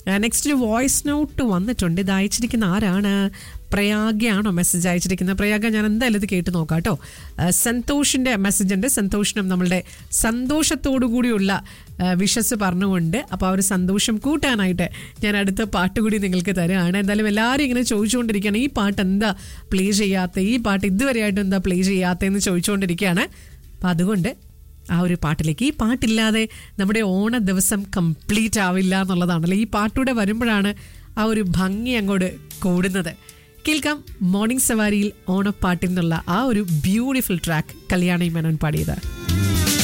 next ഒരു voice note വന്നിട്ടുണ്ട് ഇത് അയച്ചിരിക്കുന്ന ആരാണ് പ്രയാഗയാണോ മെസ്സേജ് അയച്ചിരിക്കുന്നത് പ്രയാഗ ഞാൻ എന്തായാലും ഇത് കേട്ട് നോക്കാം കേട്ടോ സന്തോഷിൻ്റെ മെസ്സേജ് ഉണ്ട് സന്തോഷിനും നമ്മളുടെ സന്തോഷത്തോടു കൂടിയുള്ള വിഷസ് പറഞ്ഞുകൊണ്ട് അപ്പോൾ ആ ഒരു സന്തോഷം കൂട്ടാനായിട്ട് ഞാൻ അടുത്ത പാട്ട് കൂടി നിങ്ങൾക്ക് തരുകയാണ് എന്തായാലും എല്ലാവരും ഇങ്ങനെ ചോദിച്ചുകൊണ്ടിരിക്കുകയാണ് ഈ പാട്ട് എന്താ പ്ലേ ചെയ്യാത്ത ഈ പാട്ട് ഇതുവരെയായിട്ട് എന്താ പ്ലേ ചെയ്യാത്തതെന്ന് ചോദിച്ചുകൊണ്ടിരിക്കുകയാണ് അപ്പം അതുകൊണ്ട് ആ ഒരു പാട്ടിലേക്ക് ഈ പാട്ടില്ലാതെ നമ്മുടെ ഓണ ദിവസം കംപ്ലീറ്റ് ആവില്ല എന്നുള്ളതാണല്ലോ ഈ പാട്ടൂടെ വരുമ്പോഴാണ് ആ ഒരു ഭംഗി അങ്ങോട്ട് കൂടുന്നത് കേൾക്കാം മോർണിംഗ് സവാരിയിൽ ഓണപ്പാട്ടിൽ നിന്നുള്ള ആ ഒരു ബ്യൂട്ടിഫുൾ ട്രാക്ക് കല്യാണി മേനോൻ പാടിയത്